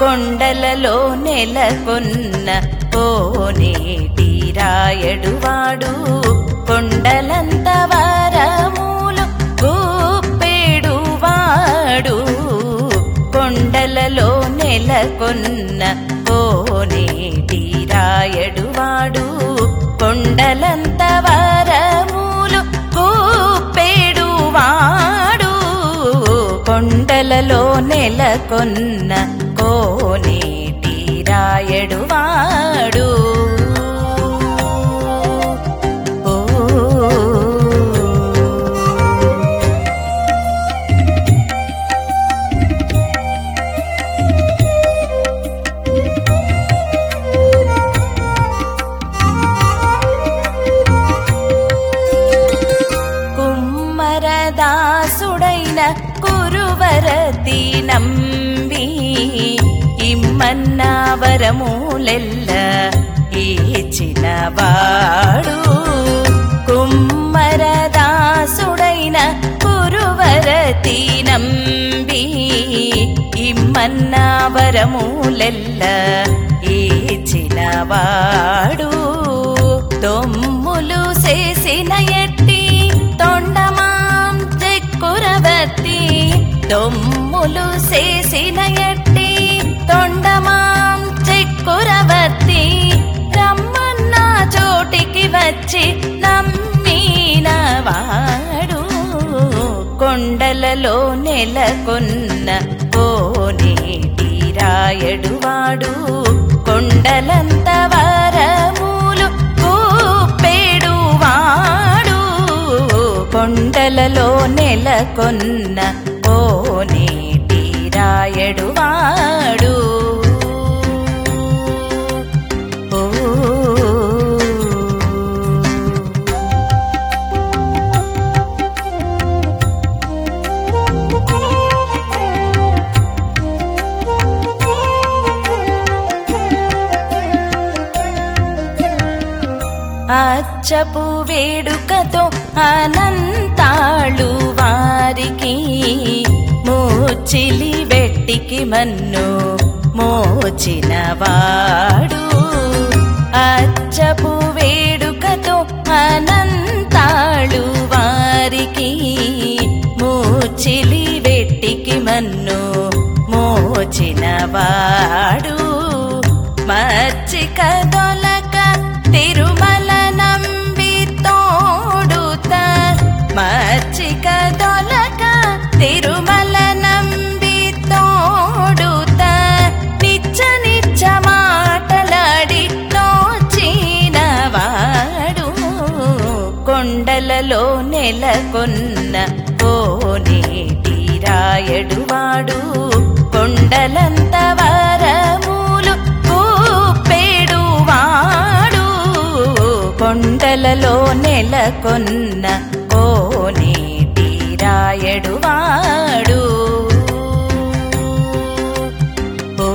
కొండలలో నెలకొన్న కోనేటి రాయడువాడు కొండలంత వరములు గూపెడువాడు కొండలలో నెలకొన్న కోనేటి రాయడువాడు కొండలంత వరములు గూపెడువాడు కొండలలో నెలకొన్న కోనేటి రాయడువాడు ఓ కుమ్మరదాసుడైన కురువరతి నంబి ఇమ్మన్న వరములెల్ల ఇచ్చినవాడు కుమ్మరదాసుడైన కురువరతి నంబి ఇమ్మన్న వరములెల్ల ఇచ్చినవాడు తొమ్ములు చేసిన ఎట్టి తొండమాం చెక్కురవత్తి తొమ్ములు చేసిన ఎట్టి తొండమాం చెక్కురవత్తి రమ్మన్న చోటికి వచ్చి నమ్మినవాడు కొండలలో నెలకొన్న కోనేటి రాయడువాడు కొండలంత వరములు కూపెడువాడు కొండలలో నెలకొన్న కోనేటి రాయడువాడు ఓ అచ్చపు వేడుకతో అనంతాళు వారికి మోచిలి వెట్టికి మన్ను మోచినవాడు అచ్చపు వేడుకతో అనంతాళు వారికి మోచిలి వెట్టికి మన్ను మోచినవాడు మచ్చిక దొలక తిరుమల నంబి తోడుత మచ్చిక దొలక తిరుమల నంబి తోడుత నిచ్చ నిచ్చ మాటలాడి నోచినవాడు కొండలలో నెలకొన్న కోనేటి రాయడువాడు కొండలంత వరములు కూపెడువాడు కొండలలో నెలకొన్న కోనేటి రాయడువాడు ఓ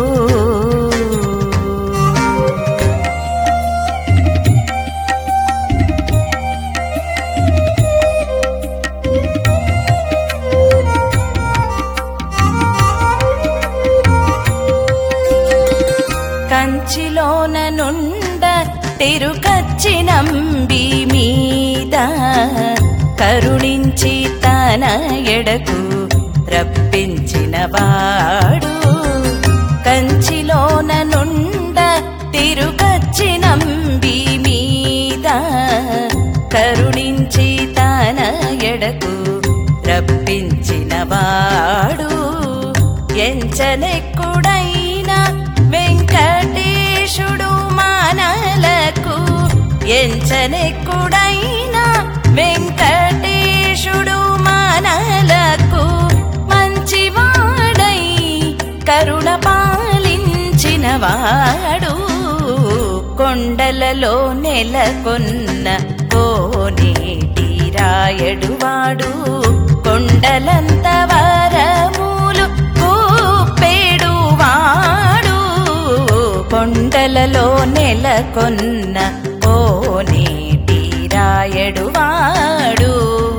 కంచిలోన నుండ తిరుకచ్చి నంబి మీద కరుణించి తన ఎడకు రప్పించినవాడు కంచిలోన నుండ తిరుకచ్చి నంబి మీద కరుణించి తన ఎడకు రప్పించినవాడు ఎంచనెక్కుడైన వెంకటేశుడు మానలకు ఎంచనెక్కుడైన వెంకటేశుడు మానలకు మంచివాడై కరుణ పాలించినవాడు కొండలలో నెలకొన్న కోనేటి రాయడువాడు కొండలంత వరములు కూపెడువాడు కొండలలో నెలకొన్న కోనేటి రాయడువాడు